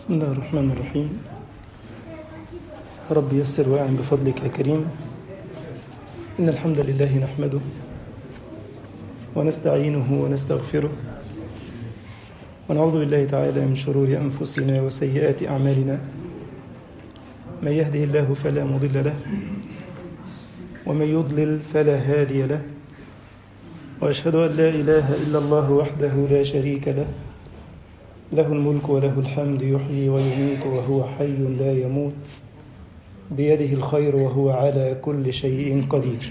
بسم الله الرحمن الرحيم رب يسر واعن بفضلك يا كريم إن الحمد لله نحمده ونستعينه ونستغفره ونعوذ بالله تعالى من شرور أنفسنا وسيئات أعمالنا من يهده الله فلا مضل له ومن يضلل فلا هادي له وأشهد أن لا إله إلا الله وحده لا شريك له له الملك وله الحمد يحيي ويميت وهو حي لا يموت بيده الخير وهو على كل شيء قدير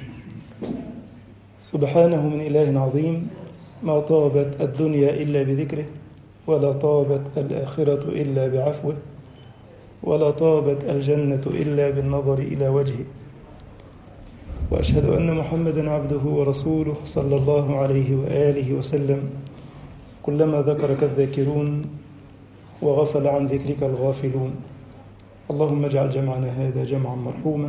سبحانه من إله عظيم ما طابت الدنيا إلا بذكره ولا طابت الآخرة إلا بعفوه ولا طابت الجنة إلا بالنظر إلى وجهه وأشهد أن محمدا عبده ورسوله صلى الله عليه وآله وسلم كلما ذكرك الذاكرون وغفل عن ذكرك الغافلون اللهم اجعل جمعنا هذا جمعا مرحوما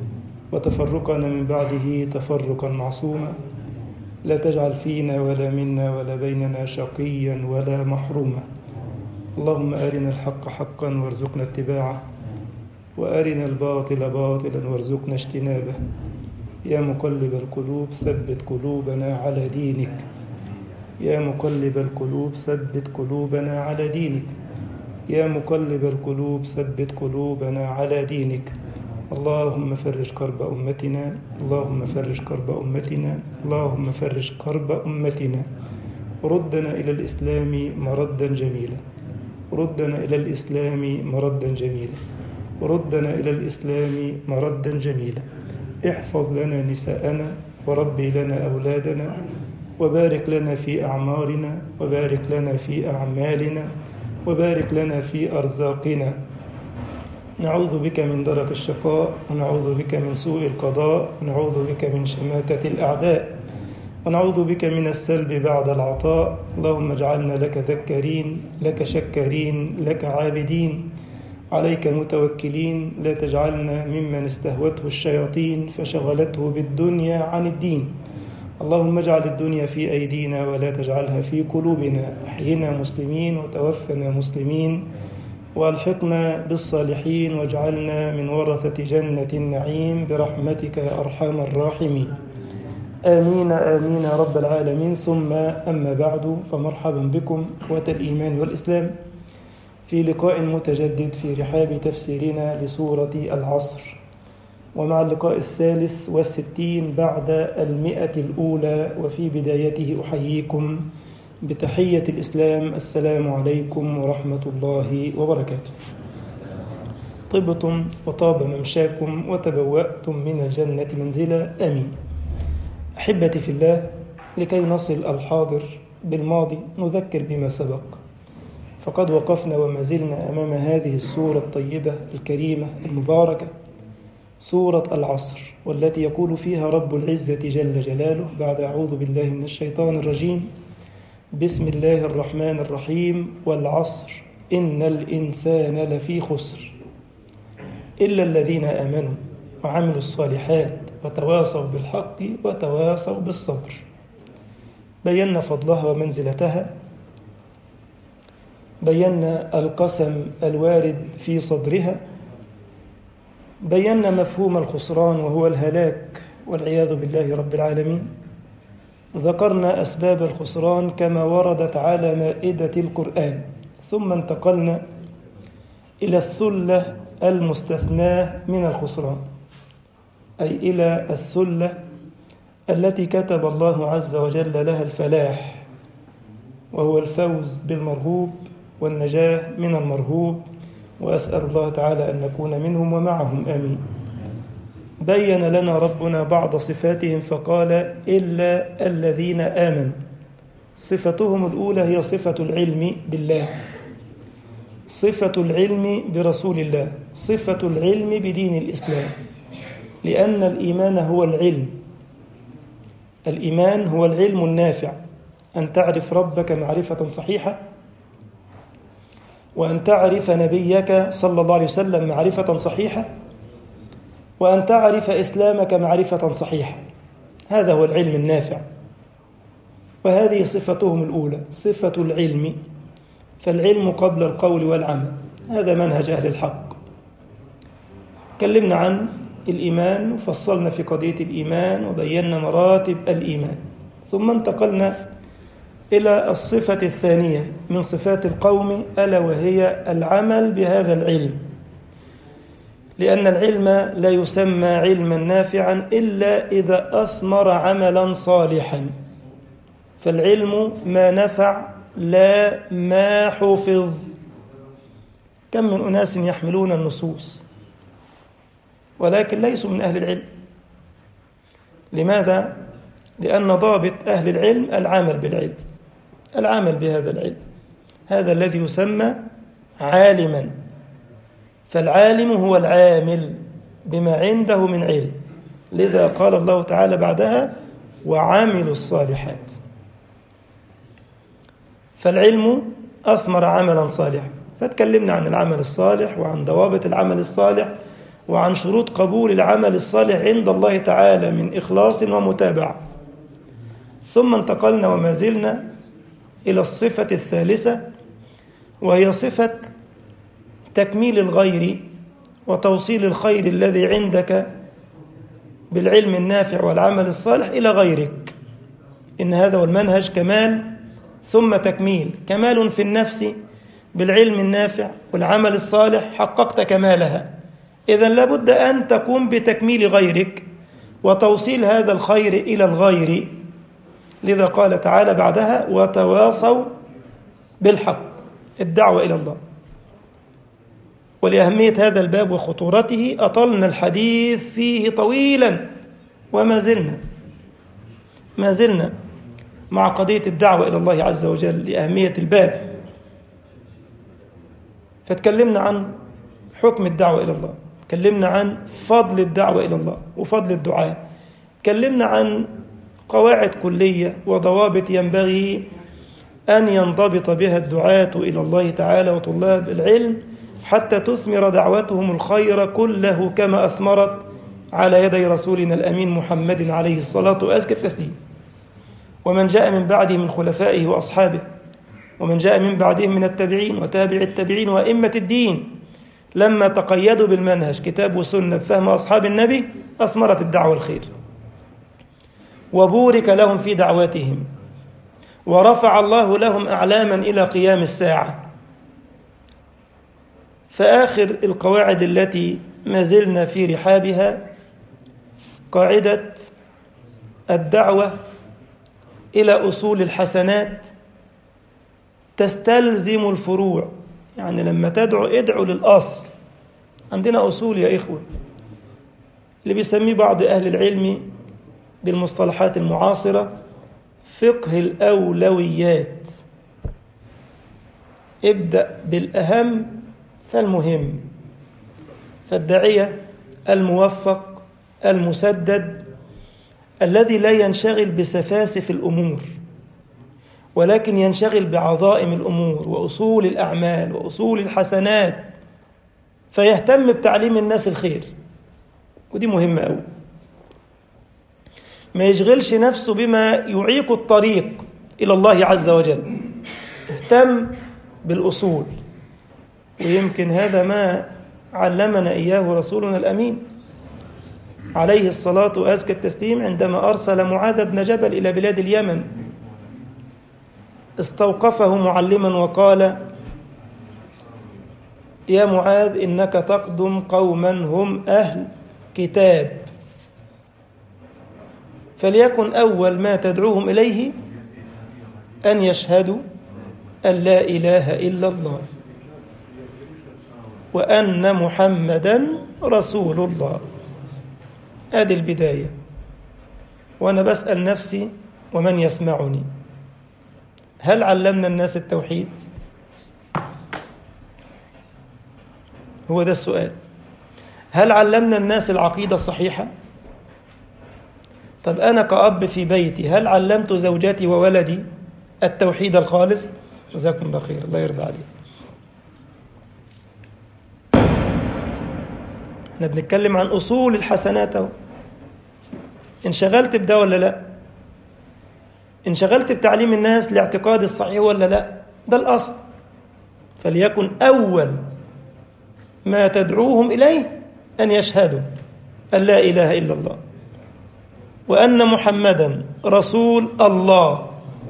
وتفرقنا من بعده تفرقا معصوما لا تجعل فينا ولا منا ولا بيننا شقيا ولا محروما اللهم أرنا الحق حقا وارزقنا اتباعه وأرنا الباطل باطلا وارزقنا اجتنابه يا مقلب القلوب ثبت قلوبنا على دينك يا مقلب القلوب ثبت قلوبنا على دينك يا مقلب القلوب ثبت قلوبنا على دينك اللهم فرج كرب أمتنا اللهم فرج كرب أمتنا اللهم فرج كرب أمتنا ردنا إلى الإسلام مردا جميلا ردنا إلى الإسلام مردا جميلا ردنا إلى الإسلام مردا جميلا احفظ لنا نساءنا وربي لنا أولادنا وبارك لنا في أعمارنا وبارك لنا في أعمالنا وبارك لنا في أرزاقنا نعوذ بك من درك الشقاء ونعوذ بك من سوء القضاء ونعوذ بك من شماتة الأعداء ونعوذ بك من السلب بعد العطاء اللهم اجعلنا لك ذكرين لك شكرين لك عابدين عليك متوكلين لا تجعلنا ممن استهوته الشياطين فشغلته بالدنيا عن الدين اللهم اجعل الدنيا في أيدينا ولا تجعلها في قلوبنا احينا مسلمين وتوفنا مسلمين والحقنا بالصالحين واجعلنا من ورثة جنة النعيم برحمتك يا أرحم الراحمين آمين آمين يا رب العالمين ثم أما بعد فمرحبا بكم إخوة الإيمان والإسلام في لقاء متجدد في رحاب تفسيرنا لسورة العصر ومع اللقاء الثالث والستين بعد المئة الأولى وفي بدايته أحييكم بتحية الإسلام السلام عليكم ورحمة الله وبركاته طبتم وطاب ممشاكم وتبوأتم من الجنة منزلا آمين أحبتي في الله لكي نصل الحاضر بالماضي نذكر بما سبق فقد وقفنا وما زلنا أمام هذه السورة الطيبة الكريمة المباركة سورة العصر والتي يقول فيها رب العزة جل جلاله بعد أعوذ بالله من الشيطان الرجيم بسم الله الرحمن الرحيم والعصر إن الإنسان لفي خسر إلا الذين آمنوا وعملوا الصالحات وتواصوا بالحق وتواصوا بالصبر بينا فضلها ومنزلتها بينا القسم الوارد في صدرها بينا مفهوم الخسران وهو الهلاك والعياذ بالله رب العالمين ذكرنا أسباب الخسران كما وردت على مائدة القرآن ثم انتقلنا إلى الثلة المستثناة من الخسران أي إلى الثلة التي كتب الله عز وجل لها الفلاح وهو الفوز بالمرهوب والنجاة من المرهوب وأسأل الله تعالى أن نكون منهم ومعهم آمين بين لنا ربنا بعض صفاتهم فقال إلا الذين آمنوا صفتهم الأولى هي صفة العلم بالله صفة العلم برسول الله صفة العلم بدين الإسلام لأن الإيمان هو العلم الإيمان هو العلم النافع أن تعرف ربك معرفة صحيحة وأن تعرف نبيك صلى الله عليه وسلم معرفة صحيحة وأن تعرف إسلامك معرفة صحيحة هذا هو العلم النافع وهذه صفتهم الأولى صفة العلم فالعلم قبل القول والعمل هذا منهج أهل الحق تكلمنا عن الإيمان وفصلنا في قضية الإيمان وبينا مراتب الإيمان ثم انتقلنا إلى الصفة الثانية من صفات القوم ألا وهي العمل بهذا العلم لأن العلم لا يسمى علما نافعا إلا إذا أثمر عملا صالحا فالعلم ما نفع لا ما حفظ كم من أناس يحملون النصوص ولكن ليسوا من أهل العلم لماذا؟ لأن ضابط أهل العلم العمل بالعلم العمل بهذا العلم هذا الذي يسمى عالما فالعالم هو العامل بما عنده من علم لذا قال الله تعالى بعدها وعاملوا الصالحات فالعلم أثمر عملا صالحا فتكلمنا عن العمل الصالح وعن ضوابط العمل الصالح وعن شروط قبول العمل الصالح عند الله تعالى من إخلاص ومتابعة ثم انتقلنا وما زلنا إلى الصفة الثالثة وهي صفة تكميل الغير وتوصيل الخير الذي عندك بالعلم النافع والعمل الصالح إلى غيرك إن هذا هو المنهج كمال ثم تكميل كمال في النفس بالعلم النافع والعمل الصالح حققت كمالها إذا لابد أن تقوم بتكميل غيرك وتوصيل هذا الخير إلى الغير لذا قال تعالى بعدها وتواصوا بالحق الدعوة إلى الله ولأهمية هذا الباب وخطورته أطلنا الحديث فيه طويلا وما زلنا ما زلنا مع قضية الدعوة إلى الله عز وجل لأهمية الباب فتكلمنا عن حكم الدعوة إلى الله تكلمنا عن فضل الدعوة إلى الله وفضل الدعاء تكلمنا عن قواعد كلية وضوابط ينبغي أن ينضبط بها الدعاة إلى الله تعالى وطلاب العلم حتى تثمر دعوتهم الخير كله كما أثمرت على يدي رسولنا الأمين محمد عليه الصلاة وأزكى التسليم ومن جاء من بعده من خلفائه وأصحابه ومن جاء من بعدهم من التابعين وتابع التابعين وأئمة الدين لما تقيدوا بالمنهج كتاب وسنة بفهم أصحاب النبي أثمرت الدعوة الخير وبورك لهم في دعواتهم ورفع الله لهم أعلاما إلى قيام الساعة فآخر القواعد التي ما زلنا في رحابها قاعدة الدعوة إلى أصول الحسنات تستلزم الفروع يعني لما تدعو ادعو للأصل عندنا أصول يا إخوة اللي بيسميه بعض أهل العلم بالمصطلحات المعاصرة فقه الأولويات ابدأ بالأهم فالمهم فالداعية الموفق المسدد الذي لا ينشغل بسفاسف الأمور ولكن ينشغل بعظائم الأمور وأصول الأعمال وأصول الحسنات فيهتم بتعليم الناس الخير ودي مهمة أوي ما يشغلش نفسه بما يعيق الطريق إلى الله عز وجل اهتم بالأصول ويمكن هذا ما علمنا إياه رسولنا الأمين عليه الصلاة وأزكى التسليم عندما أرسل معاذ بن جبل إلى بلاد اليمن استوقفه معلما وقال يا معاذ إنك تقدم قوما هم أهل كتاب فليكن أول ما تدعوهم إليه أن يشهدوا أن لا إله إلا الله وأن محمدا رسول الله هذه البداية وأنا بسأل نفسي ومن يسمعني هل علمنا الناس التوحيد هو ده السؤال هل علمنا الناس العقيدة الصحيحة طب أنا كأب في بيتي هل علمت زوجتي وولدي التوحيد الخالص جزاكم الله خير الله يرضى عليك احنا بنتكلم عن أصول الحسنات اهو انشغلت بده ولا لا انشغلت بتعليم الناس لاعتقاد الصحيح ولا لا ده الأصل فليكن أول ما تدعوهم إليه أن يشهدوا أن لا إله إلا الله وأن محمدا رسول الله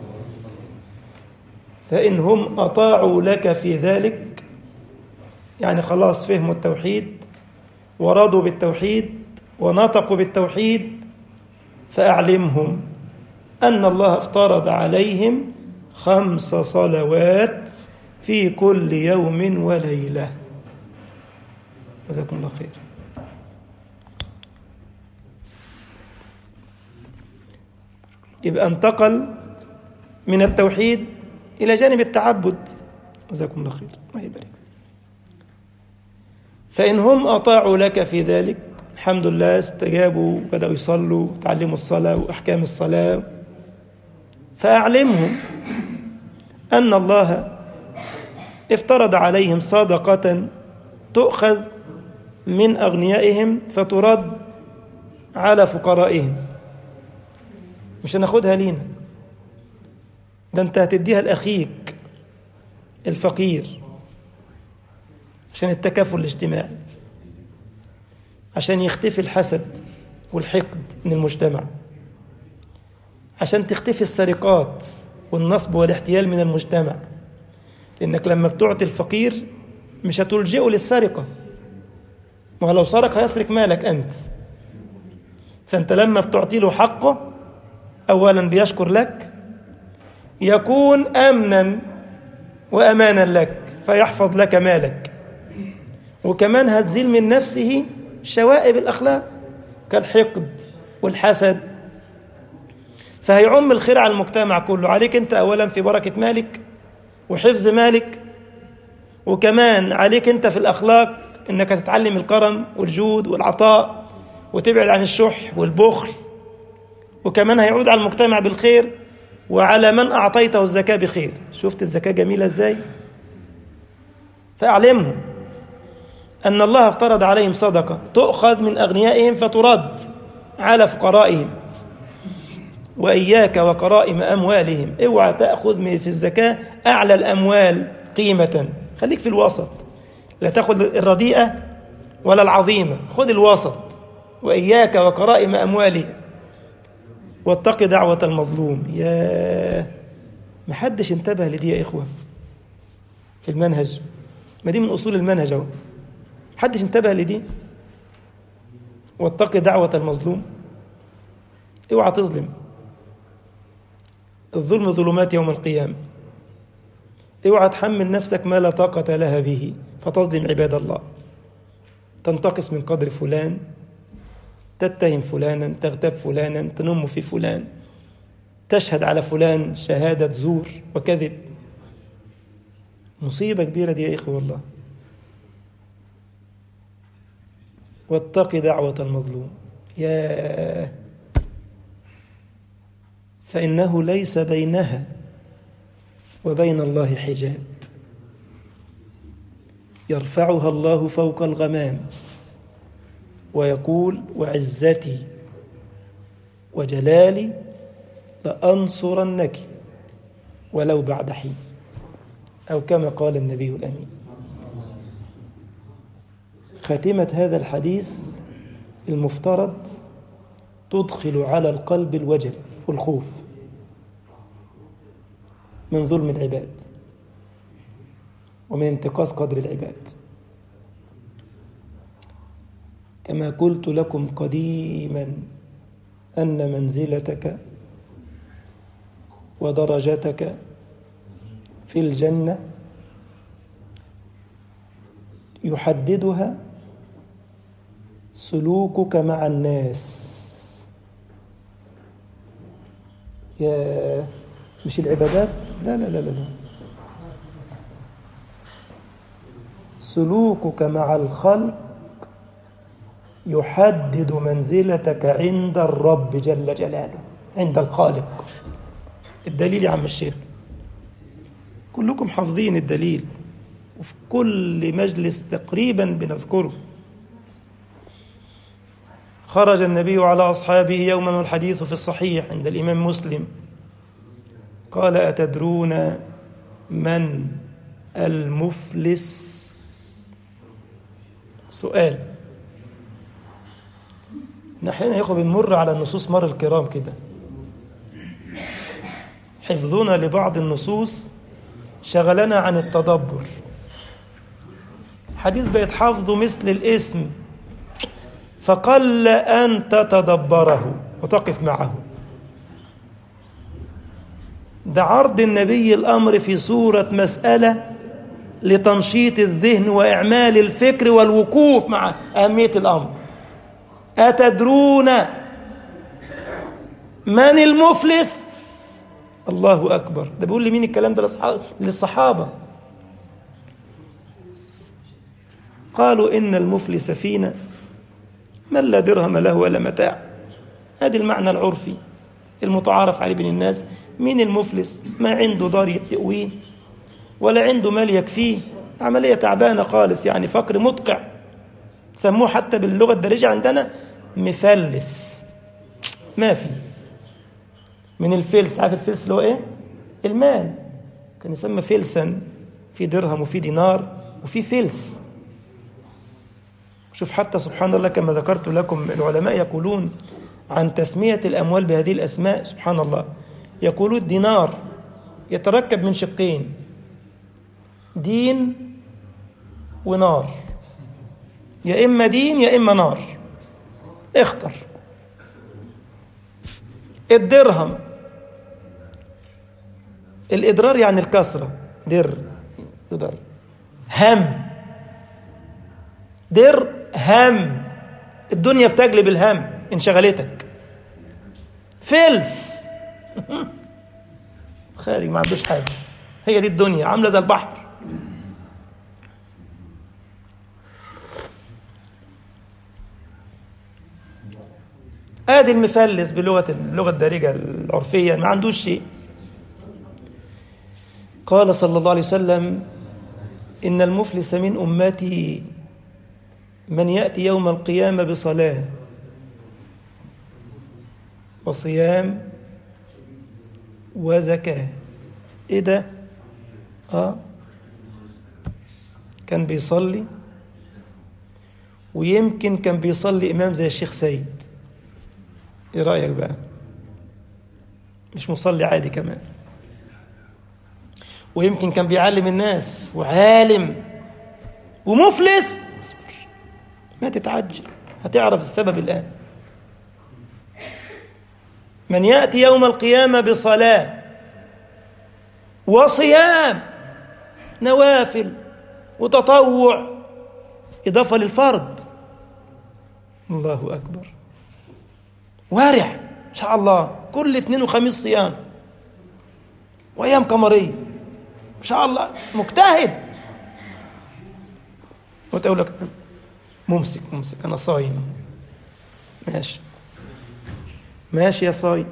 فإن هم أطاعوا لك في ذلك يعني خلاص فهموا التوحيد ورضوا بالتوحيد ونطقوا بالتوحيد فأعلمهم أن الله افترض عليهم خمس صلوات في كل يوم وليلة جزاكم الله خير يبقى انتقل من التوحيد إلى جانب التعبد جزاكم الله خير الله يبارك فإن هم أطاعوا لك في ذلك الحمد لله استجابوا بدأوا يصلوا تعلموا الصلاة وأحكام الصلاة فأعلمهم أن الله افترض عليهم صدقة تؤخذ من أغنيائهم فترد على فقرائهم مش هناخدها لينا ده انت هتديها لأخيك الفقير عشان التكافل الاجتماعي عشان يختفي الحسد والحقد من المجتمع عشان تختفي السرقات والنصب والاحتيال من المجتمع لأنك لما بتعطي الفقير مش هتلجئه للسرقة ما لو سرق هيسرق مالك أنت فأنت لما بتعطي له حقه أولا بيشكر لك يكون أمنا وأمانا لك فيحفظ لك مالك وكمان هتزيل من نفسه شوائب الأخلاق كالحقد والحسد فهيعم الخير على المجتمع كله عليك أنت أولا في بركة مالك وحفظ مالك وكمان عليك أنت في الأخلاق أنك تتعلم الكرم والجود والعطاء وتبعد عن الشح والبخل وكمان هيعود على المجتمع بالخير وعلى من أعطيته الزكاة بخير شفت الزكاة جميلة إزاي فأعلمهم أن الله افترض عليهم صدقة تؤخذ من أغنيائهم فترد على فقرائهم وإياك وكرائم أموالهم اوعى تأخذ في الزكاة أعلى الأموال قيمة خليك في الوسط لا تأخذ الرديئة ولا العظيمة خذ الوسط وإياك وكرائم أموالهم واتق دعوة المظلوم يا محدش انتبه لدي يا إخوة في المنهج ما دي من أصول المنهج أهو محدش انتبه لدي واتق دعوة المظلوم اوعى تظلم الظلم ظلمات يوم القيامة اوعى تحمل نفسك ما لا طاقة لها به فتظلم عباد الله تنتقص من قدر فلان تتهم فلانا تغتاب فلانا تنم في فلان تشهد على فلان شهادة زور وكذب مصيبة كبيرة دي يا إخوة والله واتق دعوة المظلوم يا فإنه ليس بينها وبين الله حجاب يرفعها الله فوق الغمام ويقول وعزتي وجلالي لأنصرنك ولو بعد حين أو كما قال النبي الأمين خاتمة هذا الحديث المفترض تدخل على القلب الوجل والخوف من ظلم العباد ومن انتقاص قدر العباد كما قلت لكم قديما أن منزلتك ودرجتك في الجنة يحددها سلوكك مع الناس يا مش العبادات لا لا لا لا, لا. سلوكك مع الخلق يحدد منزلتك عند الرب جل جلاله عند الخالق الدليل يا عم الشيخ كلكم حافظين الدليل وفي كل مجلس تقريبا بنذكره خرج النبي على أصحابه يوما والحديث في الصحيح عند الإمام مسلم قال أتدرون من المفلس سؤال نحن يا اخوه بنمر على النصوص مر الكرام كده حفظنا لبعض النصوص شغلنا عن التدبر حديث بقت حافظه مثل الاسم فقل أن تتدبره وتقف معه ده عرض النبي الأمر في صورة مسألة لتنشيط الذهن وإعمال الفكر والوقوف مع أهمية الأمر أتدرون من المفلس الله أكبر ده بيقول لمين الكلام ده للصحابة قالوا إن المفلس فينا من لا درهم له ولا متاع هذا المعنى العرفي المتعارف عليه بين الناس مين المفلس ما عنده دار يتقويه ولا عنده مال يكفيه عملية تعبانة خالص يعني فقر مدقع سموه حتى باللغة الدارجة عندنا مفلس ما في من الفلس عارف الفلس اللي هو ايه المال كان يسمى فلسا في درهم وفي دينار وفي فلس شوف حتى سبحان الله كما ذكرت لكم العلماء يقولون عن تسمية الأموال بهذه الأسماء سبحان الله يقولون الدينار يتركب من شقين دين ونار يا إما دين يا إما نار اختر الدرهم الإدرار يعني الكسرة در در هم در هم الدنيا بتجلب الهم انشغلتك فلس خارج ما عندوش حاجة هي دي الدنيا عاملة زي البحر ادي المفلس بلغه اللغه الدارجه العرفيه ما عندوش شيء قال صلى الله عليه وسلم ان المفلس من امتي من ياتي يوم القيامه بصلاه وصيام وزكاه ايه ده اه كان بيصلي ويمكن كان بيصلي امام زي الشيخ سيد ايه رايك بقى مش مصلي عادي كمان ويمكن كان بيعلم الناس وعالم ومفلس اصبر ما تتعجل هتعرف السبب الان من ياتي يوم القيامه بصلاه وصيام نوافل وتطوع اضافه للفرض الله اكبر وارع ان شاء الله كل اثنين وخميس صيام وايام قمريه ان شاء الله مجتهد وتقول لك ممسك ممسك انا صايم ماشي ماشي يا صايم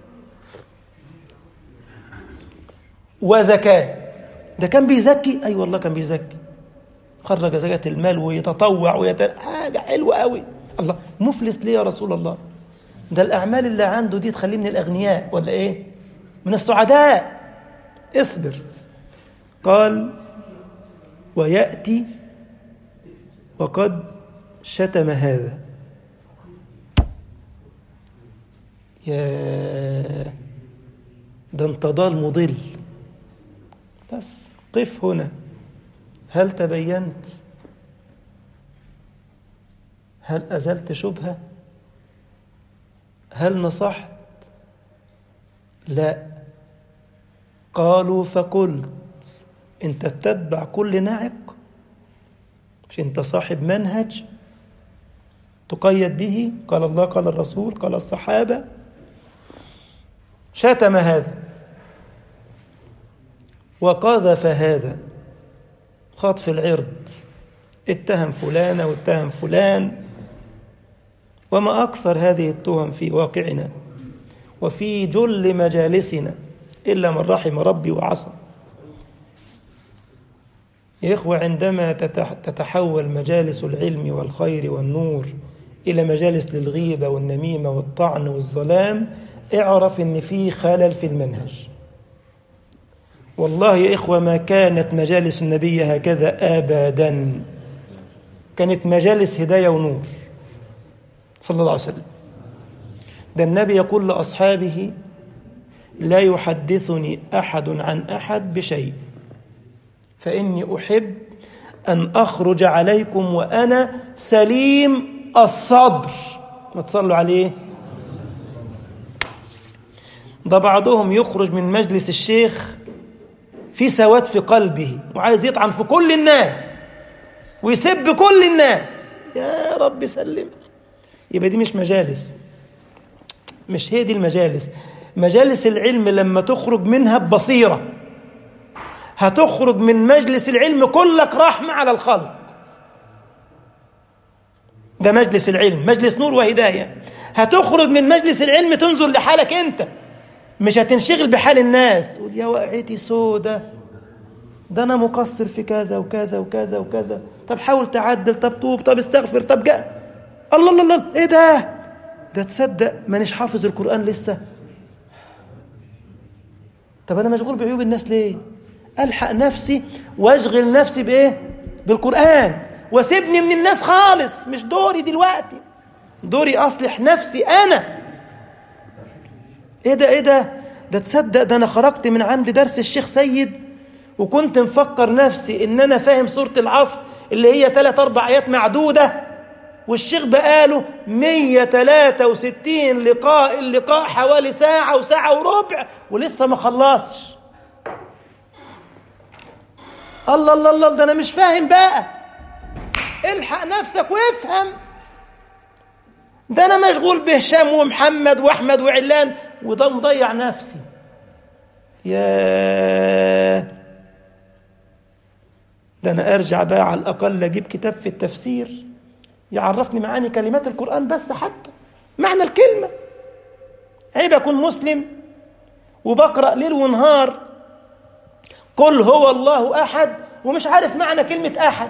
وزكاه ده كان بيزكي اي أيوة والله كان بيزكي خرج زكاه المال ويتطوع ويت... حاجه حلوه قوي الله مفلس ليه يا رسول الله ده الأعمال اللي عنده دي تخليه من الأغنياء ولا إيه؟ من السعداء اصبر قال ويأتي وقد شتم هذا يا ده انت ضال مضل بس قف هنا هل تبينت هل أزلت شبهة هل نصحت لا قالوا فقلت انت تتبع كل ناعق مش انت صاحب منهج تقيد به قال الله قال الرسول قال الصحابة شتم هذا وقذف هذا خطف العرض اتهم فلان واتهم فلان وما أكثر هذه التهم في واقعنا وفي جل مجالسنا إلا من رحم ربي وعصى يا إخوة عندما تتحول مجالس العلم والخير والنور إلى مجالس للغيبة والنميمة والطعن والظلام اعرف إن في خلل في المنهج والله يا إخوة ما كانت مجالس النبي هكذا أبدا كانت مجالس هداية ونور صلى الله عليه وسلم ده النبي يقول لأصحابه لا يحدثني أحد عن أحد بشيء فإني أحب أن أخرج عليكم وأنا سليم الصدر ما تصلوا عليه ده بعضهم يخرج من مجلس الشيخ في سواد في قلبه وعايز يطعن في كل الناس ويسب كل الناس يا رب سلم يبقى دي مش مجالس مش هي دي المجالس مجالس العلم لما تخرج منها ببصيرة هتخرج من مجلس العلم كلك رحمة على الخلق ده مجلس العلم مجلس نور وهداية هتخرج من مجلس العلم تنظر لحالك انت مش هتنشغل بحال الناس تقول يا وقعتي سودة ده انا مقصر في كذا وكذا وكذا وكذا طب حاول تعدل طب توب طب استغفر طب جاء الله الله الله ايه ده ده تصدق مانيش حافظ القرآن لسه طب انا مشغول بعيوب الناس ليه الحق نفسي واشغل نفسي بايه بالقرآن وسيبني من الناس خالص مش دوري دلوقتي دوري اصلح نفسي انا ايه ده ايه ده ده تصدق ده انا خرجت من عند درس الشيخ سيد وكنت مفكر نفسي ان انا فاهم سورة العصر اللي هي ثلاث اربع ايات معدودة والشيخ بقاله 163 لقاء اللقاء حوالي ساعة وساعة وربع ولسه ما خلصش الله الله الله ده انا مش فاهم بقى الحق نفسك وافهم ده انا مشغول بهشام ومحمد واحمد وعلان وده مضيع نفسي يا ده انا ارجع بقى على الاقل اجيب كتاب في التفسير يعرفني معاني كلمات القران بس حتى معنى الكلمه عيب اكون مسلم وبقرا ليل ونهار قل هو الله احد ومش عارف معنى كلمه احد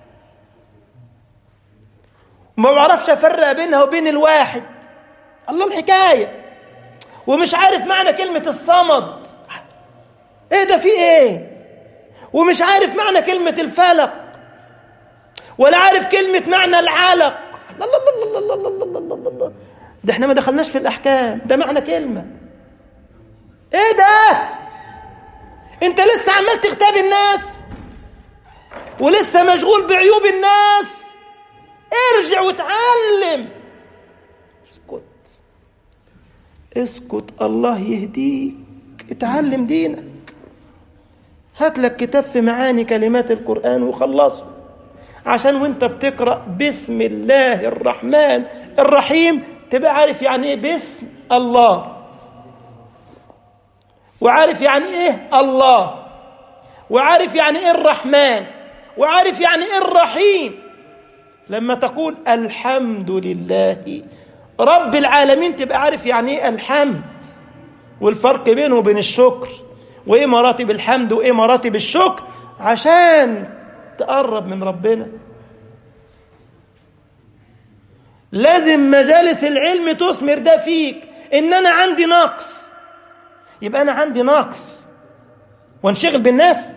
ما بعرفش افرق بينها وبين الواحد الله الحكايه ومش عارف معنى كلمه الصمد ايه ده في ايه ومش عارف معنى كلمه الفلق ولا عارف كلمه معنى العلق الله الله الله الله الله الله الله الله الله ده احنا ما دخلناش في الاحكام ده معنى كلمه ايه ده انت لسه عمال تغتاب الناس ولسه مشغول بعيوب الناس ارجع وتعلم اسكت اسكت الله يهديك اتعلم دينك هات لك كتاب في معاني كلمات القرآن وخلصه عشان وانت بتقرأ بسم الله الرحمن الرحيم تبقى عارف يعني ايه باسم الله وعارف يعني ايه الله وعارف يعني ايه الرحمن وعارف يعني ايه الرحيم لما تقول الحمد لله رب العالمين تبقى عارف يعني ايه الحمد والفرق بينه وبين الشكر وايه مراتب الحمد وايه مراتب الشكر عشان تقرب من ربنا لازم مجالس العلم تثمر ده فيك ان انا عندي نقص يبقى انا عندي نقص وانشغل بالناس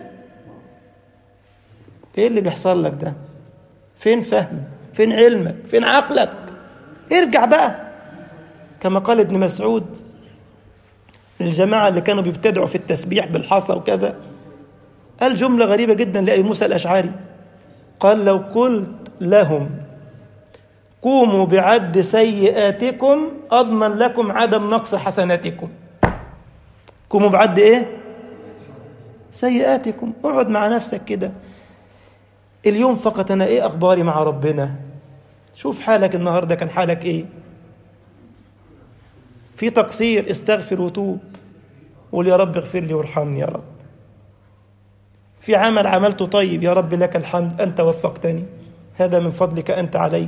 ايه اللي بيحصل لك ده فين فهم فين علمك فين عقلك ارجع بقى كما قال ابن مسعود الجماعة اللي كانوا بيبتدعوا في التسبيح بالحصى وكذا قال جملة غريبة جدا لأبي موسى الأشعري قال لو قلت لهم قوموا بعد سيئاتكم أضمن لكم عدم نقص حسناتكم قوموا بعد إيه سيئاتكم اقعد مع نفسك كده اليوم فقط أنا إيه أخباري مع ربنا شوف حالك النهاردة كان حالك إيه في تقصير استغفر وتوب قول يا رب اغفر لي وارحمني يا رب في عمل عملته طيب يا رب لك الحمد أنت وفقتني هذا من فضلك أنت علي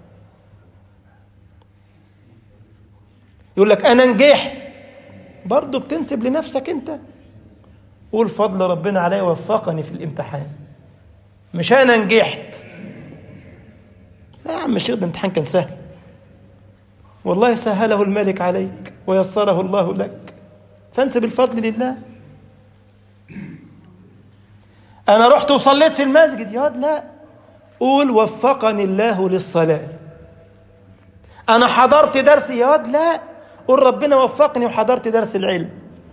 يقول لك أنا نجحت برضه بتنسب لنفسك أنت قول فضل ربنا علي وفقني في الامتحان مش أنا نجحت لا يا عم الشيخ ده الامتحان كان سهل والله سهله الملك عليك ويسره الله لك فانسب الفضل لله أنا رحت وصليت في المسجد يا لا قول وفقني الله للصلاة أنا حضرت درس يا واد لا قول ربنا وفقني وحضرت درس العلم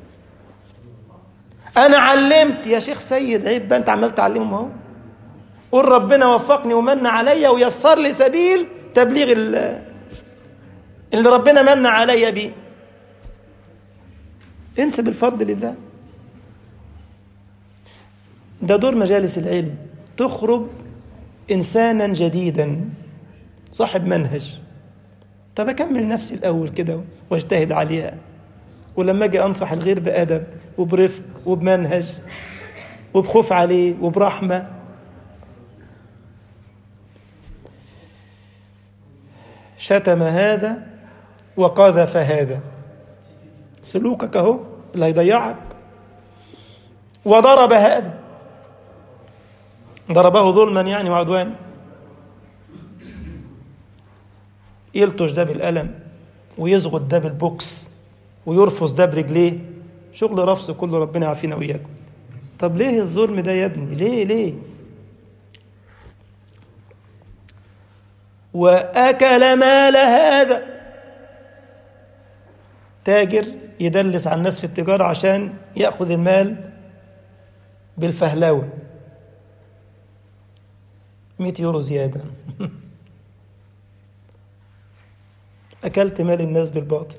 أنا علمت يا شيخ سيد عيب بقى أنت عمال تعلمهم أهو قول ربنا وفقني ومن عليا ويسر لي سبيل تبليغ اللي ربنا من عليا بيه انسب الفضل لله ده دور مجالس العلم تخرج إنسانا جديدا صاحب منهج طب أكمل نفسي الأول كده واجتهد عليها ولما أجي أنصح الغير بأدب وبرفق وبمنهج وبخوف عليه وبرحمة شتم هذا وقذف هذا سلوكك اهو اللي هيضيعك وضرب هذا ضربه ظلما يعني وعدوان يلطش ده بالقلم ويزغط ده بالبوكس ويرفض ده برجليه شغل رفض كله ربنا يعافينا وإياكم طب ليه الظلم ده يا ابني ليه ليه وأكل مال هذا تاجر يدلس على الناس في التجارة عشان يأخذ المال بالفهلوة 100 يورو زيادة أكلت مال الناس بالباطل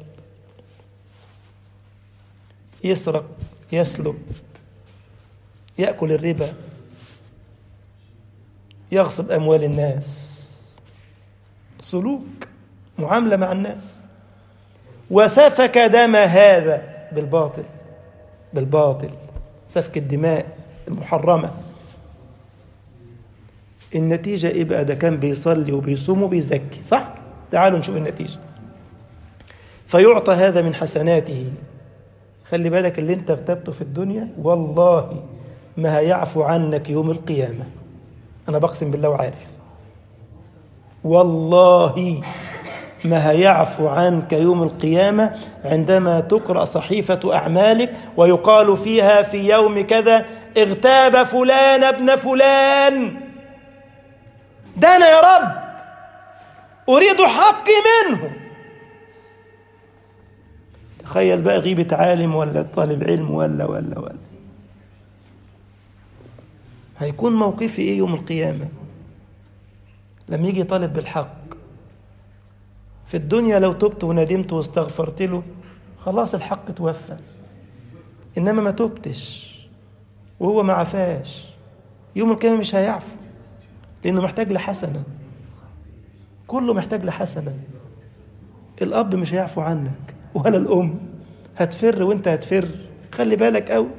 يسرق يسلب يأكل الربا يغصب أموال الناس سلوك معاملة مع الناس وسفك دم هذا بالباطل بالباطل سفك الدماء المحرمة النتيجة إيه بقى ده كان بيصلي وبيصوم وبيزكي صح؟ تعالوا نشوف النتيجة فيعطى هذا من حسناته خلي بالك اللي انت اغتبته في الدنيا والله ما هيعفو عنك يوم القيامة أنا بقسم بالله وعارف والله ما هيعفو عنك يوم القيامة عندما تقرأ صحيفة أعمالك ويقال فيها في يوم كذا اغتاب فلان ابن فلان ده أنا يا رب أريد حقي منه تخيل بقى غيبة عالم ولا طالب علم ولا ولا ولا هيكون موقفي ايه يوم القيامة لما يجي طالب بالحق في الدنيا لو تبت وندمت واستغفرت له خلاص الحق توفى انما ما تبتش وهو ما عفاش يوم القيامة مش هيعفو لانه محتاج لحسنة كله محتاج لحسنة الاب مش هيعفو عنك ولا الام هتفر وانت هتفر خلي بالك قوي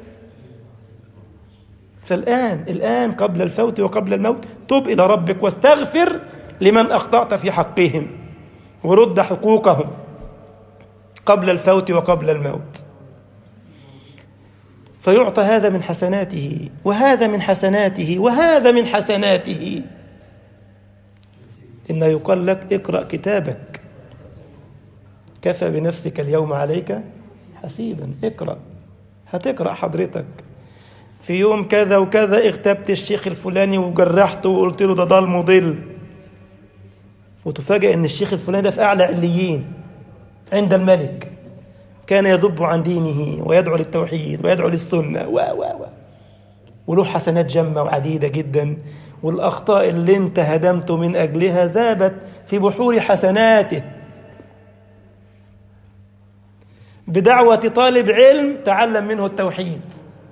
فالآن الآن قبل الفوت وقبل الموت تب إلى ربك واستغفر لمن أخطأت في حقهم ورد حقوقهم قبل الفوت وقبل الموت فيعطى هذا من حسناته وهذا من حسناته وهذا من حسناته إنه يقال لك اقرأ كتابك كفى بنفسك اليوم عليك حسيبا اقرأ هتقرأ حضرتك في يوم كذا وكذا اغتبت الشيخ الفلاني وجرحته وقلت له ده ضال مضل وتفاجئ ان الشيخ الفلاني ده في اعلى عليين عند الملك كان يذب عن دينه ويدعو للتوحيد ويدعو للسنه و و و وله حسنات جمه وعديده جدا والاخطاء اللي انت هدمت من اجلها ذابت في بحور حسناته بدعوه طالب علم تعلم منه التوحيد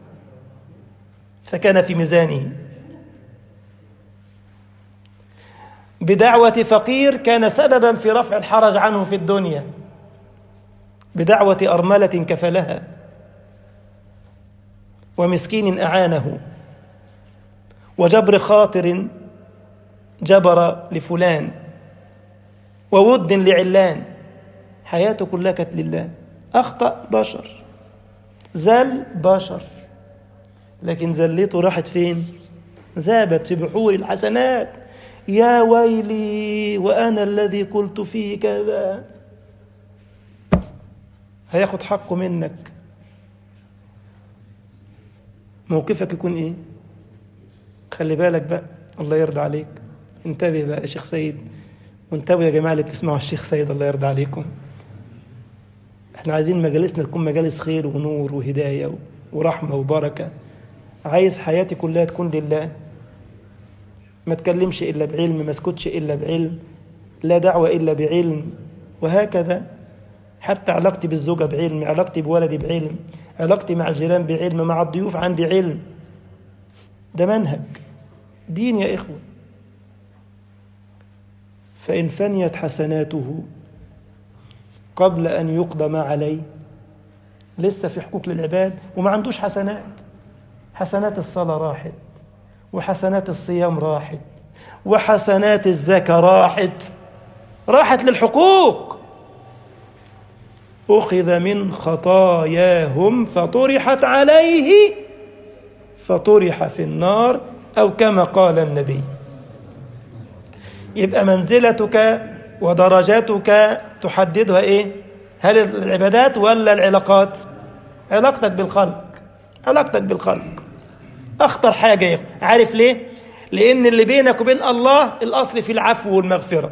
فكان في ميزانه بدعوة فقير كان سببا في رفع الحرج عنه في الدنيا بدعوة أرملة كفلها ومسكين أعانه وجبر خاطر جبر لفلان وود لعلان حياته كلها كانت لله أخطأ بشر زل بشر لكن زلته راحت فين ذابت في بحور الحسنات يا ويلي وأنا الذي قلت فيه كذا هياخد حقه منك موقفك يكون ايه خلي بالك بقى الله يرضى عليك انتبه بقى يا شيخ سيد وانتبهوا يا جماعة اللي بتسمعوا الشيخ سيد الله يرضى عليكم احنا عايزين مجالسنا تكون مجالس خير ونور وهداية ورحمة وبركة عايز حياتي كلها تكون لله ما تكلمش إلا بعلم ما اسكتش إلا بعلم لا دعوة إلا بعلم وهكذا حتى علاقتي بالزوجة بعلم علاقتي بولدي بعلم علاقتي مع الجيران بعلم مع الضيوف عندي علم ده منهج دين يا إخوة فإن فنيت حسناته قبل أن يقضى ما عليه لسه في حقوق للعباد وما عندوش حسنات حسنات الصلاة راحت وحسنات الصيام راحت وحسنات الزكاة راحت راحت للحقوق أخذ من خطاياهم فطرحت عليه فطرح في النار أو كما قال النبي يبقى منزلتك ودرجاتك تحددها إيه هل العبادات ولا العلاقات علاقتك بالخلق علاقتك بالخلق أخطر حاجة يا عارف ليه لأن اللي بينك وبين الله الأصل في العفو والمغفرة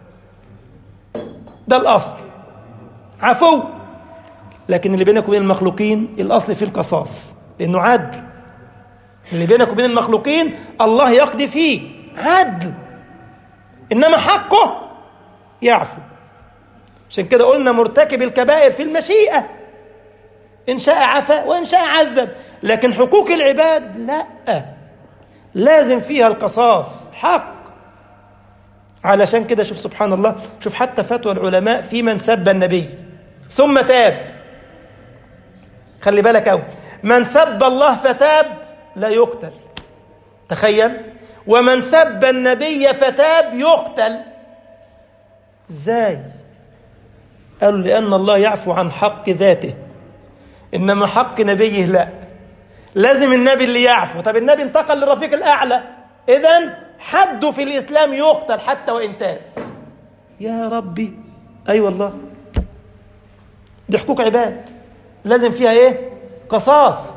ده الأصل عفو لكن اللي بينك وبين المخلوقين الأصل في القصاص لأنه عدل اللي بينك وبين المخلوقين الله يقضي فيه عدل إنما حقه يعفو عشان كده قلنا مرتكب الكبائر في المشيئة إن شاء عفا وإن شاء عذب لكن حقوق العباد لا لازم فيها القصاص حق علشان كده شوف سبحان الله شوف حتى فتوى العلماء في من سب النبي ثم تاب خلي بالك أوي من سب الله فتاب لا يقتل تخيل ومن سب النبي فتاب يقتل ازاي قالوا لأن الله يعفو عن حق ذاته إنما حق نبيه لا لازم النبي اللي يعفو طب النبي انتقل للرفيق الأعلى إذا حده في الإسلام يقتل حتى وإن تاب يا ربي أي أيوة والله دي حقوق عباد لازم فيها إيه قصاص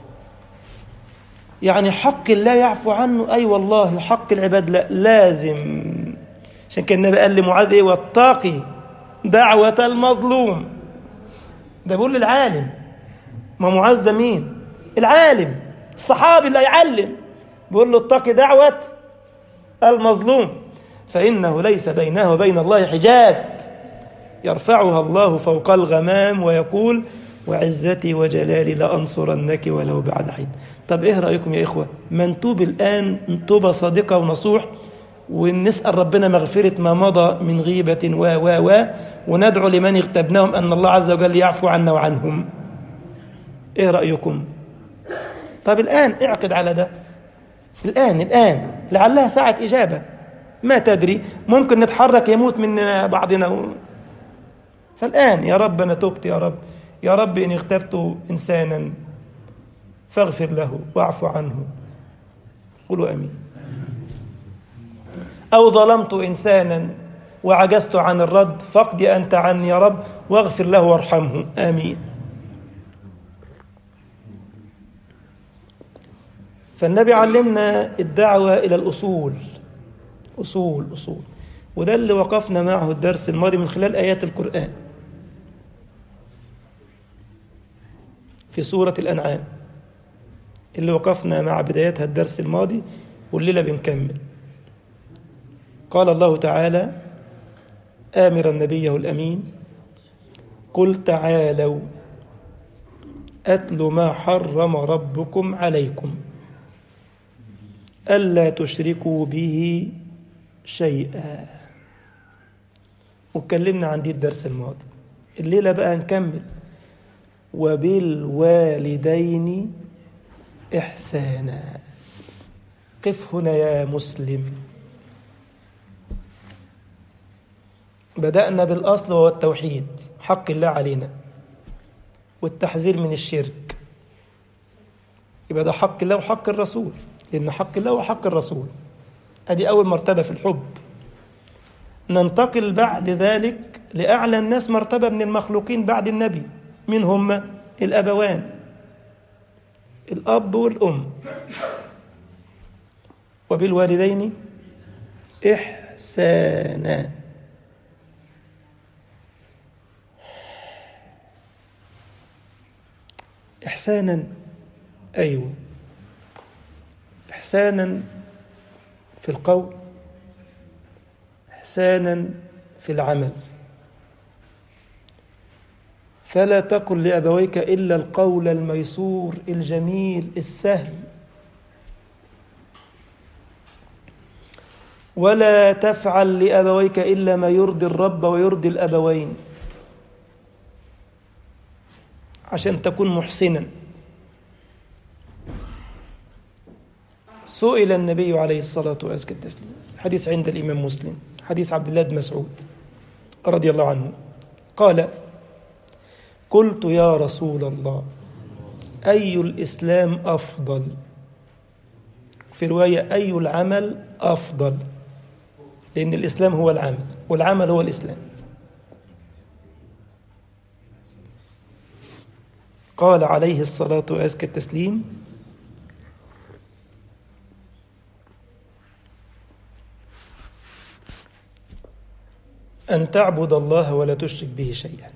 يعني حق الله يعفو عنه أي أيوة والله حق العباد لا لازم عشان كان النبي قال لمعاذ إيه واتقي دعوة المظلوم ده بيقول للعالم ما معاذ ده مين العالم الصحابي اللي يعلم بيقول له اتقي دعوة المظلوم فإنه ليس بينه وبين الله حجاب يرفعها الله فوق الغمام ويقول وعزتي وجلالي لأنصرنك ولو بعد حين طب إيه رأيكم يا إخوة من توب الآن توبة صادقة ونصوح ونسأل ربنا مغفرة ما مضى من غيبة و و و وندعو لمن اغتبناهم أن الله عز وجل يعفو عنا وعنهم إيه رأيكم طب الآن اعقد على ده الآن الآن لعلها ساعة إجابة ما تدري ممكن نتحرك يموت من بعضنا فالآن يا رب أنا تبت يا رب يا رب إن اغتبت إنسانا فاغفر له واعف عنه قولوا أمين أو ظلمت إنسانا وعجزت عن الرد فاقض أنت عني يا رب واغفر له وارحمه آمين فالنبي علمنا الدعوة إلى الأصول أصول أصول وده اللي وقفنا معه الدرس الماضي من خلال آيات القرآن في سورة الأنعام اللي وقفنا مع بدايتها الدرس الماضي والليلة بنكمل قال الله تعالى آمرا نبيه الأمين قل تعالوا أتل ما حرم ربكم عليكم ألا تشركوا به شيئا واتكلمنا عن دي الدرس الماضي الليلة بقى نكمل وبالوالدين إحسانا قف هنا يا مسلم بدأنا بالأصل وهو التوحيد حق الله علينا والتحذير من الشرك يبقى ده حق الله وحق الرسول لأن حق الله وحق الرسول أدي أول مرتبة في الحب ننتقل بعد ذلك لأعلى الناس مرتبة من المخلوقين بعد النبي من هم الأبوان الأب والأم وبالوالدين إحسانا إحسانا أيوه إحسانا في القول إحسانا في العمل فلا تقل لأبويك إلا القول الميسور الجميل السهل ولا تفعل لأبويك إلا ما يرضي الرب ويرضي الأبوين عشان تكون محسنا سئل النبي عليه الصلاة والسلام حديث عند الإمام مسلم حديث عبد الله بن مسعود رضي الله عنه قال قلت يا رسول الله أي الإسلام أفضل في رواية أي العمل أفضل لأن الإسلام هو العمل والعمل هو الإسلام قال عليه الصلاة وأزكى التسليم أن تعبد الله ولا تشرك به شيئا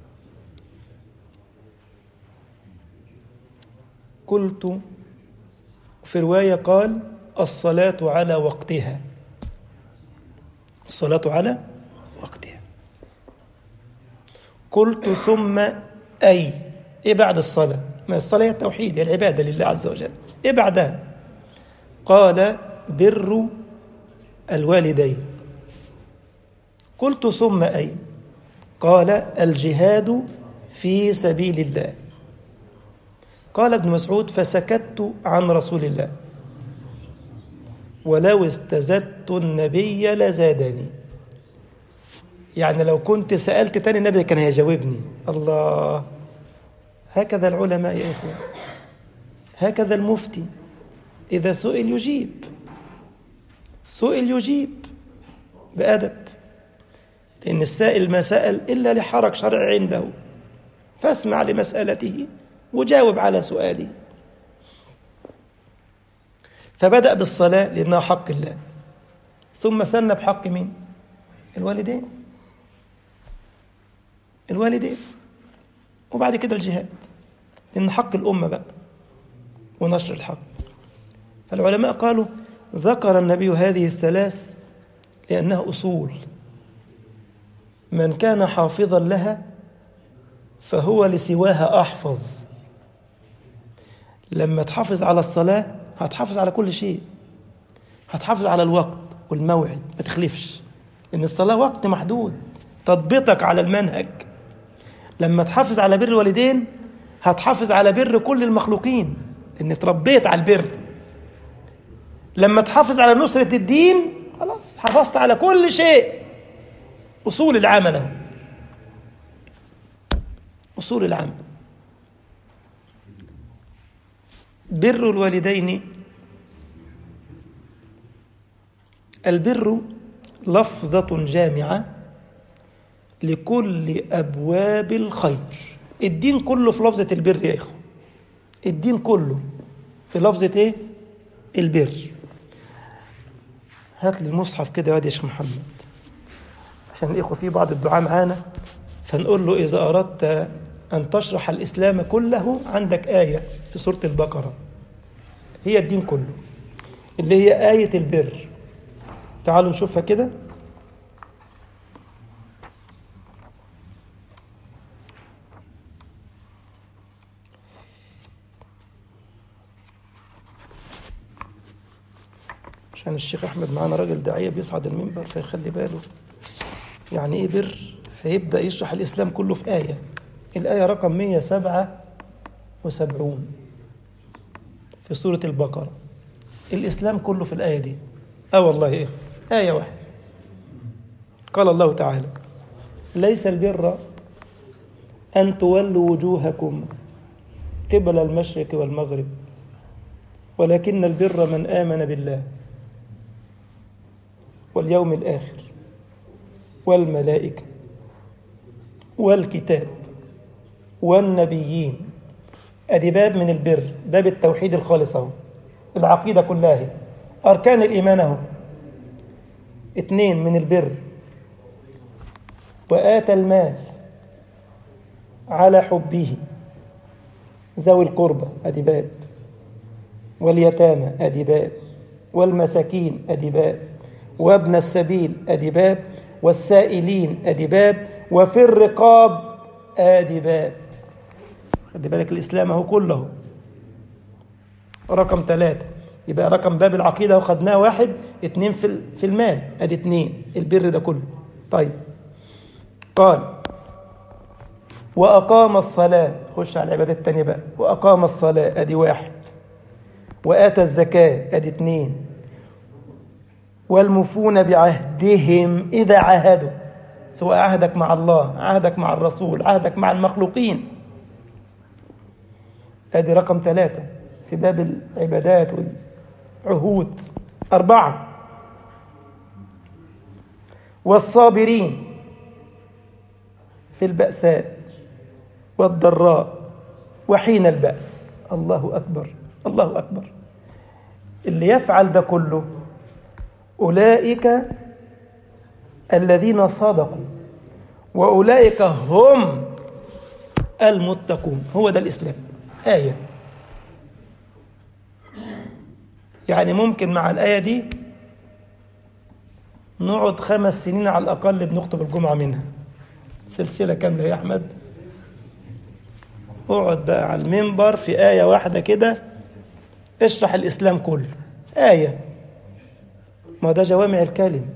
قلت في رواية قال الصلاة على وقتها الصلاة على وقتها قلت ثم أي إيه بعد الصلاة ما الصلاة هي التوحيد هي العبادة لله عز وجل إيه بعدها قال بر الوالدين قلت ثم أي قال الجهاد في سبيل الله قال ابن مسعود فسكت عن رسول الله ولو استزدت النبي لزادني يعني لو كنت سألت تاني النبي كان هيجاوبني الله هكذا العلماء يا إخوان هكذا المفتي إذا سئل يجيب سئل يجيب بأدب لأن السائل ما سأل إلا لحرج شرعي عنده فاسمع لمسألته وجاوب على سؤاله فبدأ بالصلاة لأنها حق الله ثم ثنى بحق مين؟ الوالدين الوالدين وبعد كده الجهاد لأن حق الأمة بقى ونشر الحق فالعلماء قالوا ذكر النبي هذه الثلاث لأنها أصول من كان حافظا لها فهو لسواها أحفظ لما تحافظ على الصلاة هتحافظ على كل شيء هتحافظ على الوقت والموعد ما تخلفش لأن الصلاة وقت محدود تضبطك على المنهج لما تحافظ على بر الوالدين هتحافظ على بر كل المخلوقين لأن تربيت على البر لما تحافظ على نصرة الدين خلاص حافظت على كل شيء أصول العمل أهو أصول العمل بر الوالدين البر لفظة جامعة لكل أبواب الخير الدين كله في لفظة البر يا إخوة الدين كله في لفظة إيه؟ البر هات لي المصحف كده يا شيخ محمد عشان الإخوة في بعض الدعاء معانا فنقول له إذا أردت أن تشرح الإسلام كله عندك آية في سورة البقرة هي الدين كله اللي هي آية البر تعالوا نشوفها كده عشان الشيخ أحمد معانا راجل داعية بيصعد المنبر فيخلي باله يعني إيه بر فيبدأ يشرح الإسلام كله في آية الآية رقم 177 في سورة البقرة الإسلام كله في الآية دي آه والله إيه آية واحدة قال الله تعالى ليس البر أن تولوا وجوهكم قبل المشرق والمغرب ولكن البر من آمن بالله واليوم الآخر والملائكة والكتاب والنبيين ادي باب من البر باب التوحيد الخالص اهو العقيده كلها هي اركان الايمان اهو اتنين من البر وآتى المال على حبه ذوي القربى أدي باب واليتامى أدي باب والمساكين أدي باب وابن السبيل أدي باب والسائلين أدي باب وفي الرقاب آدي باب خلي بالك الإسلام هو كله رقم ثلاثة يبقى رقم باب العقيدة وخدناه واحد اتنين في في المال ادي اتنين البر ده كله طيب قال وأقام الصلاة خش على العبادة التانية بقى وأقام الصلاة ادي واحد وآتى الزكاة ادي اتنين والمفون بعهدهم إذا عاهدوا سواء عهدك مع الله عهدك مع الرسول عهدك مع المخلوقين ادي رقم ثلاثة في باب العبادات والعهود أربعة والصابرين في البأساء والضراء وحين البأس الله أكبر الله أكبر اللي يفعل ده كله أولئك الذين صدقوا وأولئك هم المتقون هو ده الإسلام آية يعني ممكن مع الآية دي نقعد خمس سنين على الأقل بنخطب الجمعة منها سلسلة كاملة يا أحمد اقعد بقى على المنبر في آية واحدة كده اشرح الإسلام كله آية ما ده جوامع الكلم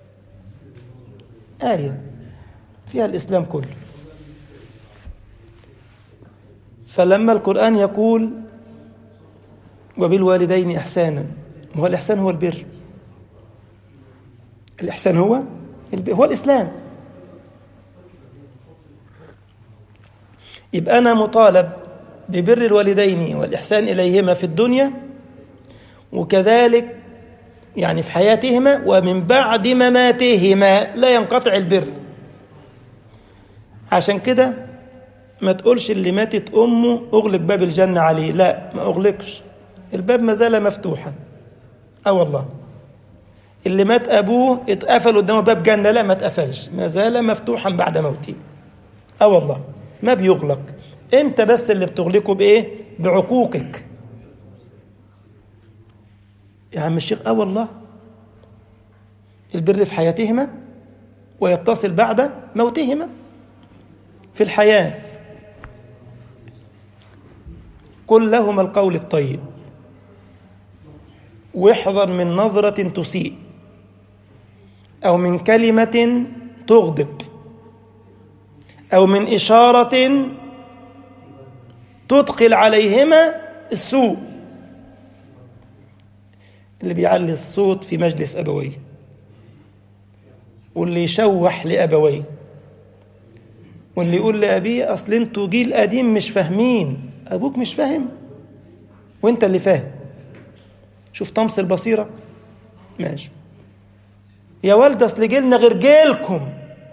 آية فيها الإسلام كله فلما القرآن يقول وبالوالدين إحسانا هو الإحسان هو البر الإحسان هو البر هو الإسلام يبقى أنا مطالب ببر الوالدين والإحسان إليهما في الدنيا وكذلك يعني في حياتهما ومن بعد مماتهما لا ينقطع البر عشان كده ما تقولش اللي ماتت أمه أغلق باب الجنة عليه لا ما أغلقش الباب ما زال مفتوحا اه والله اللي مات ابوه اتقفل قدامه باب جنه لا ما اتقفلش ما زال مفتوحا بعد موته اه والله ما بيغلق انت بس اللي بتغلقه بايه بعقوقك يا عم الشيخ اه والله البر في حياتهما ويتصل بعد موتهما في الحياه قل لهما القول الطيب واحذر من نظرة تسيء أو من كلمة تغضب أو من إشارة تدخل عليهما السوء اللي بيعلي الصوت في مجلس أبويه واللي يشوح لأبويه واللي يقول لأبيه أصل انتوا جيل قديم مش فاهمين أبوك مش فاهم وانت اللي فاهم شوف طمس البصيرة ماشي يا والد اصل جيلنا غير جيلكم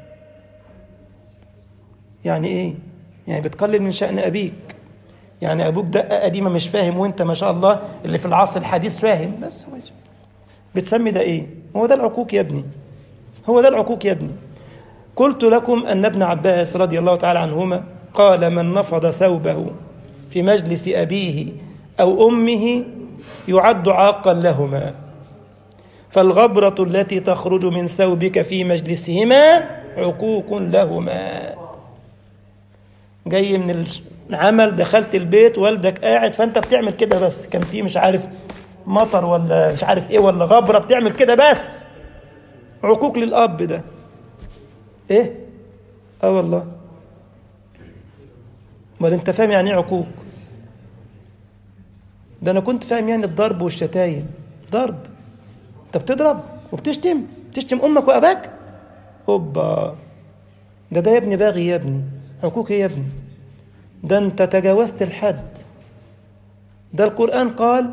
يعني ايه يعني بتقلل من شأن أبيك يعني أبوك دقة قديمة مش فاهم وأنت ما شاء الله اللي في العصر الحديث فاهم بس هو بتسمي ده إيه هو ده العقوق يا ابني هو ده العقوق يا ابني قلت لكم أن ابن عباس رضي الله تعالى عنهما قال من نفض ثوبه في مجلس أبيه أو أمه يعد عاقا لهما فالغبرة التي تخرج من ثوبك في مجلسهما عقوق لهما جاي من العمل دخلت البيت والدك قاعد فانت بتعمل كده بس كان في مش عارف مطر ولا مش عارف ايه ولا غبرة بتعمل كده بس عقوق للأب ده ايه اه والله امال انت فاهم يعني ايه عقوق ده انا كنت فاهم يعني الضرب والشتايم ضرب انت بتضرب وبتشتم بتشتم امك واباك هوبا ده ده يا ابني باغي يا ابني حقوق ايه يا ابني ده انت تجاوزت الحد ده القرآن قال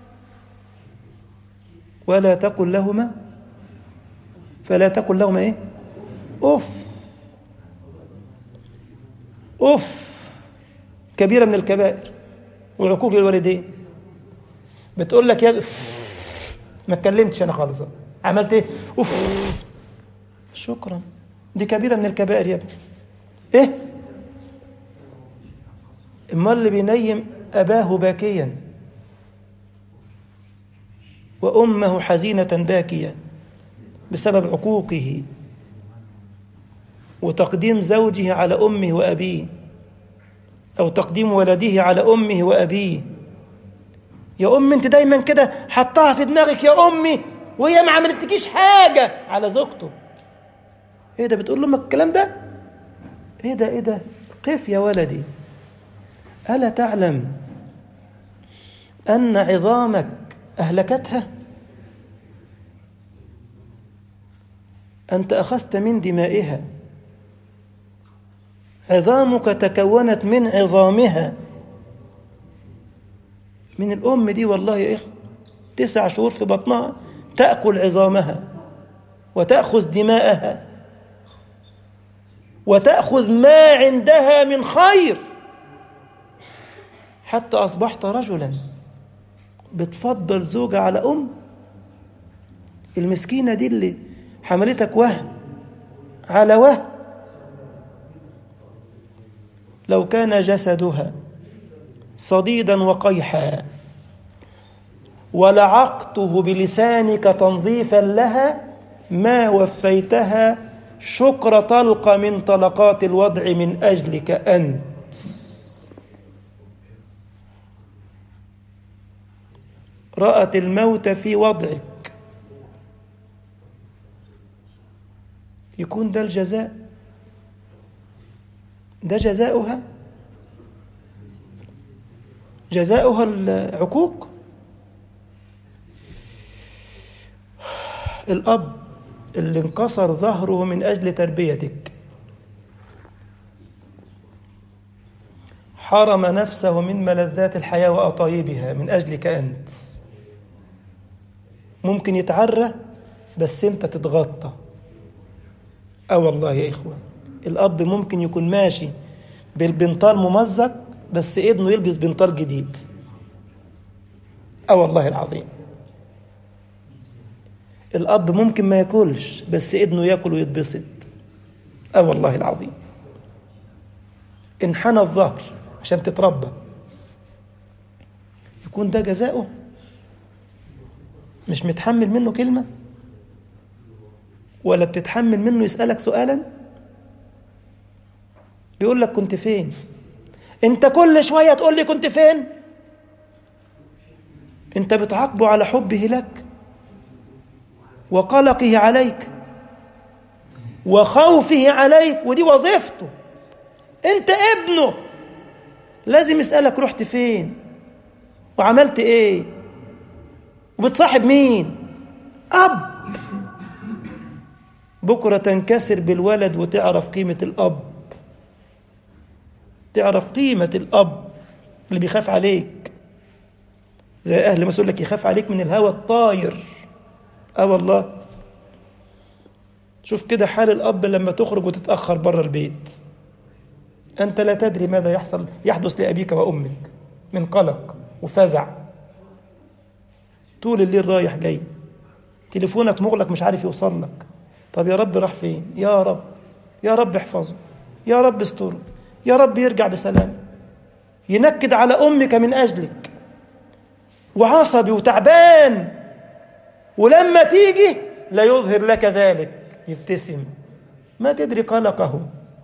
ولا تقل لهما فلا تقل لهما ايه اوف اوف كبيرة من الكبائر وعقوق للوالدين بتقول لك يا ما اتكلمتش انا خالص عملت ايه اوف شكرا دي كبيرة من الكبائر يا ابني ايه امال اللي بينيم اباه باكيا وامه حزينة باكية بسبب عقوقه وتقديم زوجه على امه وابيه او تقديم ولده على امه وابيه يا ام انت دايما كده حطها في دماغك يا امي وهي ما عملتكيش حاجه على زوجته ايه ده بتقول لامك الكلام ده ايه ده ايه ده قف يا ولدي الا تعلم ان عظامك اهلكتها انت اخذت من دمائها عظامك تكونت من عظامها من الأم دي والله يا إخوة تسع شهور في بطنها تأكل عظامها وتأخذ دماءها وتأخذ ما عندها من خير حتى أصبحت رجلا بتفضل زوجة على أم المسكينة دي اللي حملتك وهم على وهم لو كان جسدها صديدا وقيحا ولعقته بلسانك تنظيفا لها ما وفيتها شكر طلقة من طلقات الوضع من أجلك أنت رأت الموت في وضعك يكون ده الجزاء ده جزاؤها جزاؤها العقوق الأب اللي انكسر ظهره من أجل تربيتك حرم نفسه من ملذات الحياة وأطايبها من أجلك أنت ممكن يتعرى بس أنت تتغطى أه والله يا إخوة الأب ممكن يكون ماشي بالبنطال ممزق بس ابنه يلبس بنطال جديد اه والله العظيم الاب ممكن ما ياكلش بس ابنه ياكل ويتبسط اه والله العظيم انحنى الظهر عشان تتربى يكون ده جزاؤه مش متحمل منه كلمه ولا بتتحمل منه يسالك سؤالا بيقول لك كنت فين انت كل شويه تقول لي كنت فين انت بتعاقبه على حبه لك وقلقه عليك وخوفه عليك ودي وظيفته انت ابنه لازم يسالك رحت فين وعملت ايه وبتصاحب مين اب بكره تنكسر بالولد وتعرف قيمه الاب تعرف قيمة الأب اللي بيخاف عليك زي أهل ما لك يخاف عليك من الهوى الطاير أه والله شوف كده حال الأب لما تخرج وتتأخر بره البيت أنت لا تدري ماذا يحصل يحدث لأبيك وأمك من قلق وفزع طول الليل رايح جاي تليفونك مغلق مش عارف يوصل لك طب يا رب راح فين يا رب يا رب احفظه يا رب استره يا رب يرجع بسلام ينكد على امك من اجلك وعصبي وتعبان ولما تيجي لا يظهر لك ذلك يبتسم ما تدري قلقه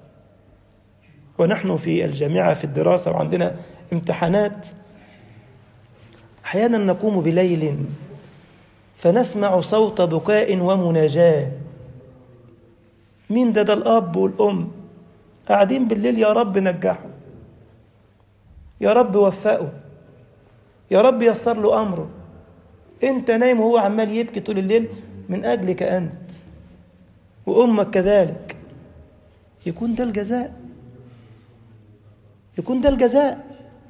ونحن في الجامعه في الدراسه وعندنا امتحانات احيانا نقوم بليل فنسمع صوت بكاء ومناجاه مين ده ده الاب والام قاعدين بالليل يا رب نجحه يا رب وفقه يا رب يسر له امره انت نايم وهو عمال يبكي طول الليل من اجلك انت وامك كذلك يكون ده الجزاء يكون ده الجزاء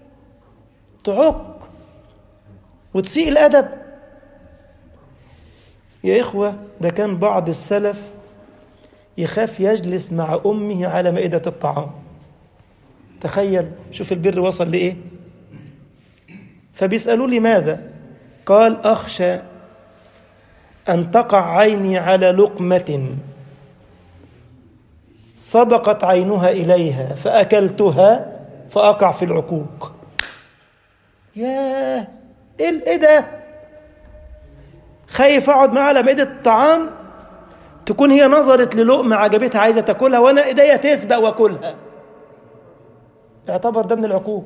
تعق وتسيء الادب يا اخوه ده كان بعض السلف يخاف يجلس مع امه على مائده الطعام تخيل شوف البر وصل لايه فبيسالوا لي ماذا قال اخشى أن تقع عيني على لقمة سبقت عينها إليها فأكلتها فأقع في العقوق ياه إيه ده خايف أقعد معاها على مائدة الطعام تكون هي نظرت للقمة عجبتها عايزة تاكلها وأنا إيديا تسبق وأكلها يعتبر ده من العقوق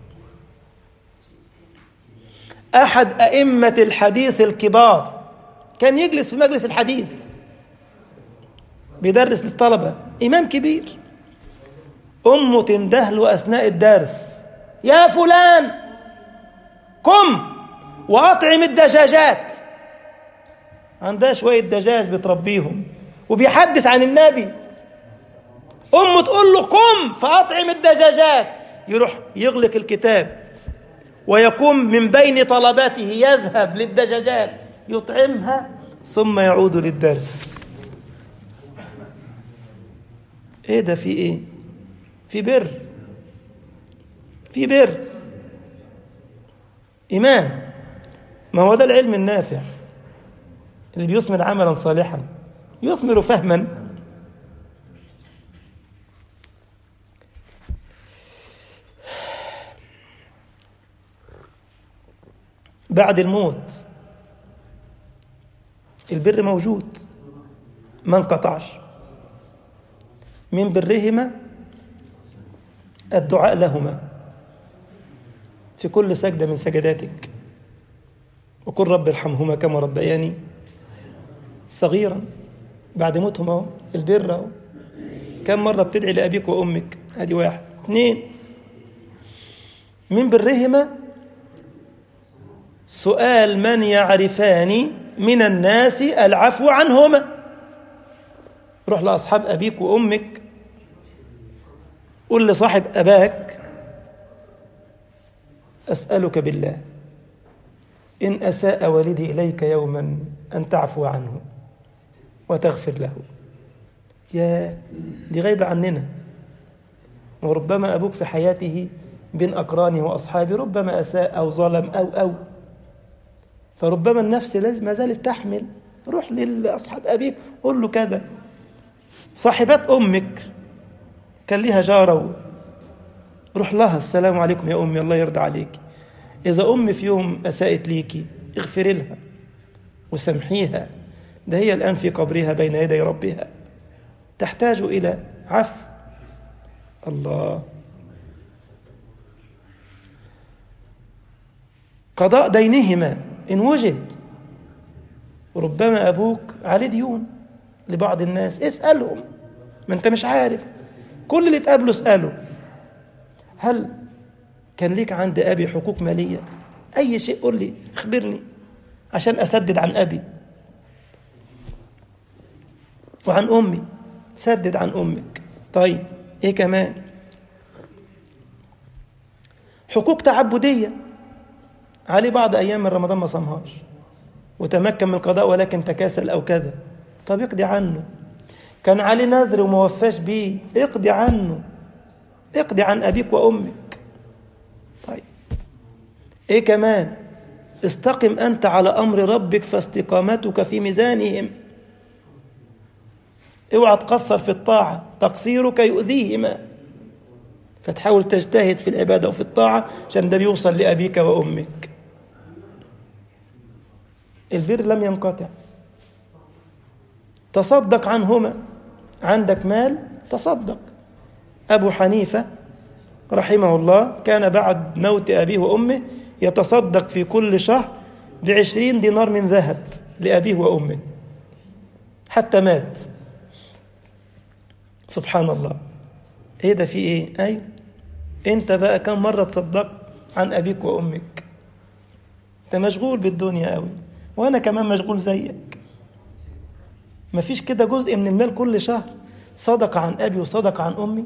أحد أئمة الحديث الكبار كان يجلس في مجلس الحديث بيدرس للطلبة إمام كبير أمه تندهل أثناء الدرس يا فلان قم وأطعم الدجاجات عندها شوية دجاج بتربيهم وبيحدث عن النبي أمه تقول له قم فأطعم الدجاجات يروح يغلق الكتاب ويقوم من بين طلباته يذهب للدجاجات يطعمها ثم يعود للدرس ايه ده في ايه في بر في بر ايمان ما هو ده العلم النافع اللي بيثمر عملا صالحا يثمر فهما بعد الموت البر موجود ما انقطعش من برهما الدعاء لهما في كل سجدة من سجداتك وقل رب ارحمهما كما ربياني صغيرا بعد موتهم اهو البر اهو كم مرة بتدعي لأبيك وأمك هذه واحد اثنين من برهما سؤال من يعرفان من الناس العفو عنهما روح لأصحاب أبيك وأمك قل لصاحب أباك أسألك بالله إن أساء والدي إليك يوما أن تعفو عنه وتغفر له يا دي غايبة عننا وربما أبوك في حياته بين أقرانه وأصحابه ربما أساء أو ظلم أو أو فربما النفس لازم ما زالت تحمل روح لأصحاب أبيك قول له كذا صاحبات أمك كان ليها جارة روح لها السلام عليكم يا أمي الله يرضى عليك إذا أمي في يوم أساءت ليكي اغفري لها وسامحيها ده هي الآن في قبرها بين يدي ربها تحتاج إلى عفو الله قضاء دينهما إن وجد ربما أبوك عليه ديون لبعض الناس اسألهم ما أنت مش عارف كل اللي تقابله اسأله هل كان ليك عند أبي حقوق مالية أي شيء قل لي اخبرني عشان أسدد عن أبي وعن أمي سدد عن أمك طيب إيه كمان حقوق تعبدية عليه بعض أيام من رمضان ما صامهاش وتمكن من القضاء ولكن تكاسل أو كذا طب اقضي عنه كان عليه نذر وما وفاش بيه اقضي عنه اقضي عن أبيك وأمك طيب إيه كمان استقم أنت على أمر ربك فاستقامتك في ميزانهم اوعى تقصر في الطاعة تقصيرك يؤذيهما فتحاول تجتهد في العبادة وفي الطاعة عشان ده بيوصل لأبيك وأمك البر لم ينقطع تصدق عنهما عندك مال تصدق أبو حنيفة رحمه الله كان بعد موت أبيه وأمه يتصدق في كل شهر بعشرين دينار من ذهب لأبيه وأمه حتى مات سبحان الله ايه ده في ايه ايوه انت بقى كم مرة تصدقت عن أبيك وأمك انت مشغول بالدنيا قوي وأنا كمان مشغول زيك مفيش كده جزء من المال كل شهر صدق عن أبي وصدق عن أمي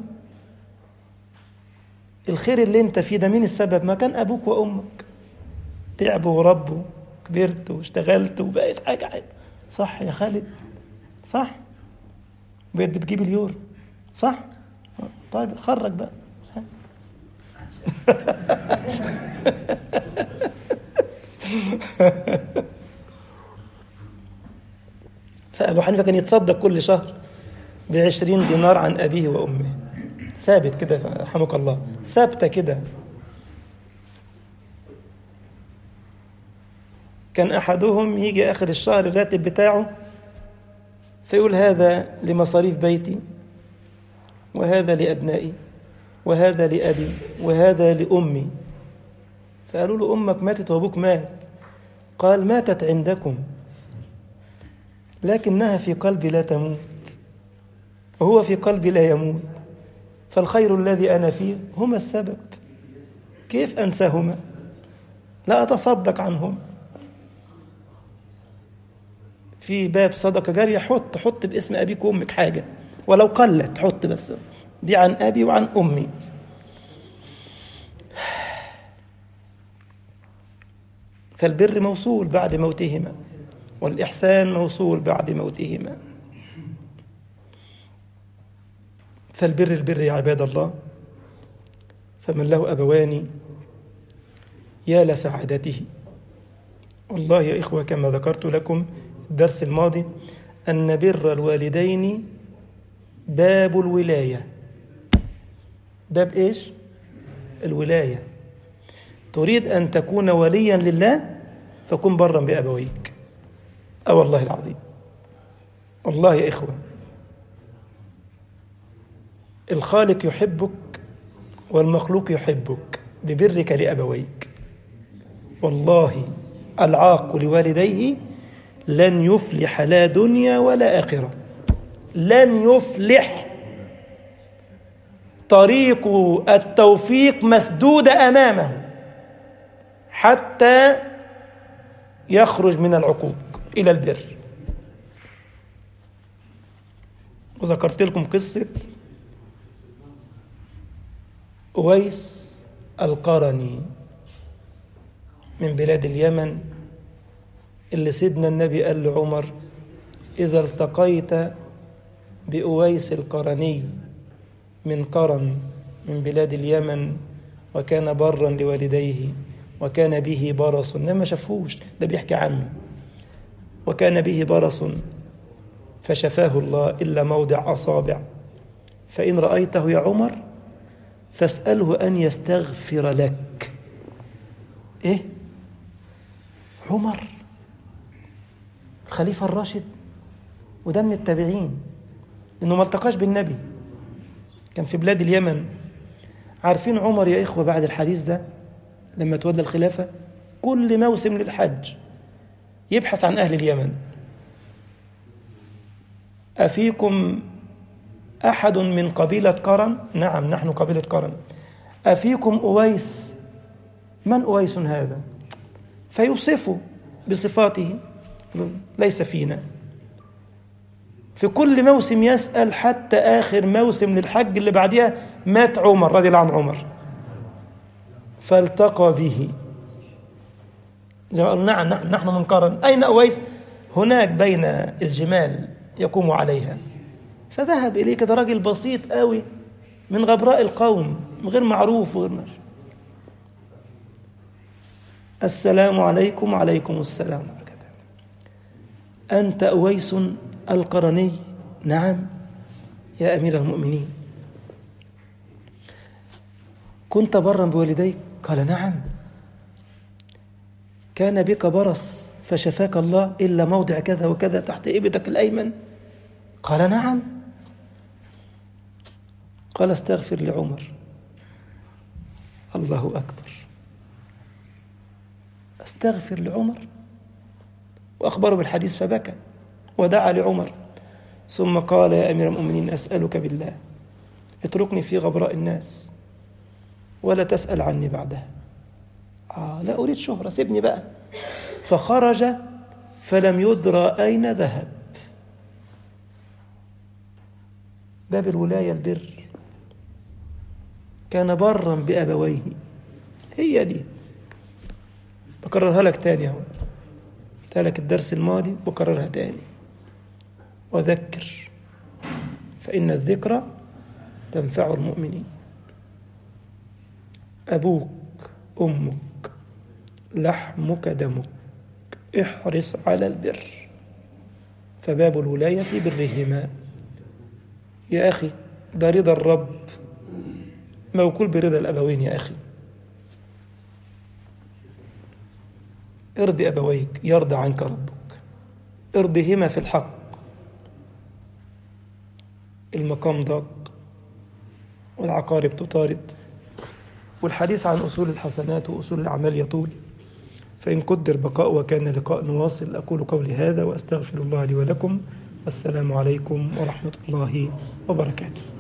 الخير اللي انت فيه ده مين السبب ما كان أبوك وأمك تعبوا وربوا كبرت واشتغلت وبقيت حاجة حاجة صح يا خالد صح بقيت بتجيب اليورو صح طيب خرج بقى فأبو حنيفة كان يتصدق كل شهر بعشرين دينار عن أبيه وأمه ثابت كده رحمك الله ثابتة كده كان أحدهم يجي آخر الشهر الراتب بتاعه فيقول هذا لمصاريف بيتي وهذا لأبنائي وهذا لأبي وهذا لأمي فقالوا له أمك ماتت وأبوك مات قال ماتت عندكم لكنها في قلبي لا تموت وهو في قلبي لا يموت فالخير الذي أنا فيه هما السبب كيف أنساهما لا أتصدق عنهم في باب صدقة جارية حط حط باسم أبيك وأمك حاجة ولو قلت حط بس دي عن أبي وعن أمي فالبر موصول بعد موتهما والإحسان موصول بعد موتهما فالبر البر يا عباد الله فمن له أبوان يا لسعادته والله يا إخوة كما ذكرت لكم الدرس الماضي أن بر الوالدين باب الولاية باب إيش؟ الولاية تريد أن تكون وليا لله فكن برا بأبويك أو والله العظيم والله يا إخوة الخالق يحبك والمخلوق يحبك ببرك لأبويك والله العاق لوالديه لن يفلح لا دنيا ولا آخرة لن يفلح طريق التوفيق مسدود أمامه حتى يخرج من العقوق إلى البر وذكرت لكم قصة أويس القرني من بلاد اليمن اللي سيدنا النبي قال لعمر إذا التقيت بأويس القرني من قرن من بلاد اليمن وكان برا لوالديه وكان به برص ده ما شافهوش ده بيحكي عنه وكان به برص فشفاه الله إلا موضع أصابع فإن رأيته يا عمر فاسأله أن يستغفر لك إيه عمر الخليفة الراشد وده من التابعين إنه ما التقاش بالنبي كان في بلاد اليمن عارفين عمر يا إخوة بعد الحديث ده لما تولى الخلافة كل موسم للحج يبحث عن أهل اليمن أفيكم أحد من قبيلة قرن نعم نحن قبيلة قرن أفيكم أويس من أويس هذا فيوصفه بصفاته ليس فينا في كل موسم يسأل حتى آخر موسم للحج اللي بعدها مات عمر رضي الله عن عمر فالتقى به نعم نحن من قرن أين أويس هناك بين الجمال يقوم عليها فذهب إليه كده راجل بسيط قوي من غبراء القوم غير معروف وغير ماشي. السلام عليكم وعليكم السلام أنت أويس القرني نعم يا أمير المؤمنين كنت برا بوالديك قال نعم كان بك برص فشفاك الله إلا موضع كذا وكذا تحت إبتك الأيمن قال نعم قال استغفر لعمر الله أكبر استغفر لعمر وأخبره بالحديث فبكى ودعا لعمر ثم قال يا أمير المؤمنين أسألك بالله اتركني في غبراء الناس ولا تسأل عني بعدها آه لا أريد شهرة سيبني بقى فخرج فلم يدرى أين ذهب باب الولاية البر كان برا بأبويه هي دي بكررها لك تاني اهو قلت لك الدرس الماضي بكررها تاني وذكر فإن الذكرى تنفع المؤمنين أبوك أمك لحمك دمك احرص على البر فباب الولاية في برهما يا أخي ده رضا الرب موكول برضا الأبوين يا أخي ارضي أبويك يرضى عنك ربك ارضهما في الحق المقام ضاق والعقارب تطارد والحديث عن أصول الحسنات وأصول الأعمال يطول فإن قدر بقاء وكان لقاء نواصل أقول قولي هذا وأستغفر الله لي ولكم والسلام عليكم ورحمة الله وبركاته